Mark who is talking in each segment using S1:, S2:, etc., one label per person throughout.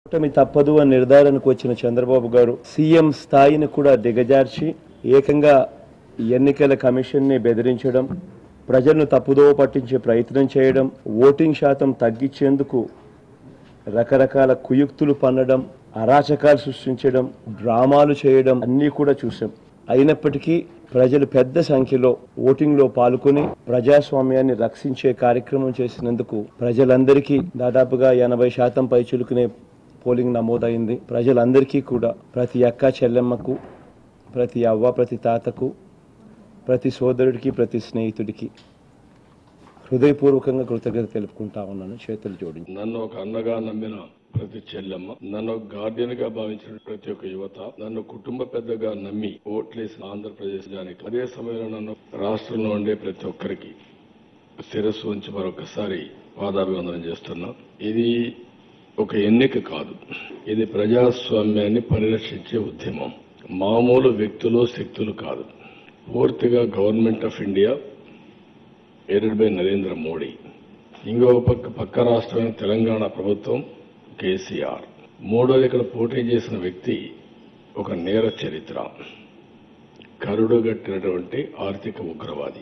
S1: కూటమి తప్పదు అని నిర్ధారణకు వచ్చిన చంద్రబాబు గారు సీఎం స్థాయిని కూడా దిగజార్చి ఏకంగా ఎన్నికల కమిషన్ ని బెదిరించడం ప్రజలను తప్పుదో పట్టించే ప్రయత్నం చేయడం ఓటింగ్ శాతం తగ్గించేందుకు రకరకాల కుయుక్తులు పన్నడం అరాచకాలు సృష్టించడం డ్రామాలు చేయడం అన్నీ కూడా చూసాం అయినప్పటికీ ప్రజలు పెద్ద సంఖ్యలో ఓటింగ్ లో పాల్గొని ప్రజాస్వామ్యాన్ని రక్షించే కార్యక్రమం చేసినందుకు ప్రజలందరికీ దాదాపుగా ఎనభై శాతం పైచులుకునే పోలింగ్ నమోదైంది ప్రజలందరికీ కూడా ప్రతి అక్క చెల్లెమ్మకు ప్రతి అవ్వ ప్రతి తాతకు ప్రతి సోదరుడికి ప్రతి స్నేహితుడికి హృదయపూర్వకంగా కృతజ్ఞత తెలుపుకుంటా ఉన్నాను చేతులు జోడించి
S2: నన్ను ఒక అన్నగా నమ్మిన ప్రతి చెల్లెమ్మ నన్ను ఒక గార్డియన్ గా భావించిన ప్రతి ఒక్క యువత నన్ను కుటుంబ పెద్దగా నమ్మి ఓట్లేసిన ఆంధ్రప్రదేశ్ జానికి అదే సమయంలో నన్ను రాష్ట్రంలో ఉండే ప్రతి ఒక్కరికి శిరస్సు ఉంచి మరొకసారి పాదాభివందనం చేస్తున్నా ఇది ఒక ఎన్నిక కాదు ఇది ప్రజాస్వామ్యాన్ని పరిరక్షించే ఉద్యమం మామూలు వ్యక్తులు శక్తులు కాదు పూర్తిగా government of India aided by Narendra Modi ఇంకో పక్క పక్క రాష్ట్రమైన తెలంగాణ ప్రభుత్వం కేసీఆర్ మూడోది ఇక్కడ పోటీ చేసిన వ్యక్తి ఒక నేర చరిత్ర కరుడుగట్టినటువంటి ఆర్థిక ఉగ్రవాది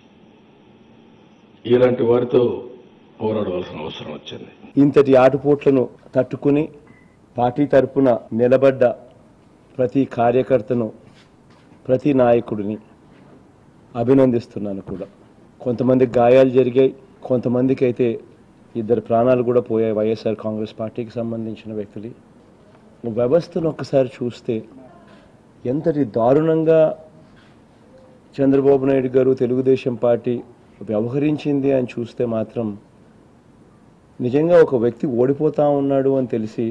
S2: ఇలాంటి వారితో పోరాడవలసిన అవసరం వచ్చింది
S1: ఇంతటి ఆటుపోట్లను తట్టుకుని పార్టీ తరపున నిలబడ్డ ప్రతి కార్యకర్తను ప్రతి నాయకుడిని అభినందిస్తున్నాను కూడా కొంతమందికి గాయాలు జరిగాయి కొంతమందికి అయితే ఇద్దరు ప్రాణాలు కూడా పోయాయి వైఎస్ఆర్ కాంగ్రెస్ పార్టీకి సంబంధించిన వ్యక్తులు వ్యవస్థను ఒక్కసారి చూస్తే ఎంతటి దారుణంగా చంద్రబాబు నాయుడు గారు తెలుగుదేశం పార్టీ వ్యవహరించింది అని చూస్తే మాత్రం నిజంగా ఒక వ్యక్తి ఓడిపోతా ఉన్నాడు అని తెలిసి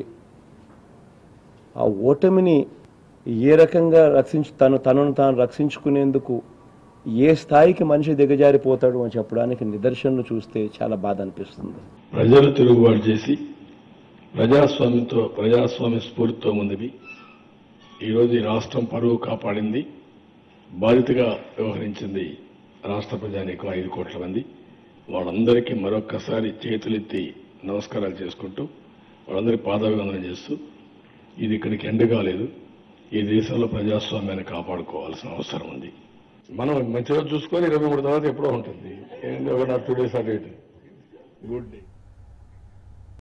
S1: ఆ ఓటమిని ఏ రకంగా రక్షించు తను తనను తాను రక్షించుకునేందుకు ఏ స్థాయికి మనిషి దిగజారిపోతాడు అని చెప్పడానికి నిదర్శనలు చూస్తే చాలా బాధ అనిపిస్తుంది
S2: ప్రజలు తిరుగుబాటు చేసి ప్రజాస్వామ్యంతో ప్రజాస్వామ్య స్ఫూర్తితో ముందువి ఈరోజు ఈ రాష్ట్రం పరువు కాపాడింది బాధితగా వ్యవహరించింది రాష్ట్ర ప్రజానీకం ఐదు కోట్ల మంది వాళ్ళందరికీ మరొక్కసారి చేతులెత్తి నమస్కారాలు చేసుకుంటూ వాళ్ళందరికీ పాదాభివందనం చేస్తూ ఇది ఇక్కడికి ఎండ్ కాలేదు ఈ దేశంలో ప్రజాస్వామ్యాన్ని కాపాడుకోవాల్సిన అవసరం ఉంది మనం మంచిగా చూసుకొని ఇరవై మూడు తర్వాత ఎప్పుడో ఉంటుంది ఏంటి ఒక టూ డేస్ అటు ఇటు గుడ్ డే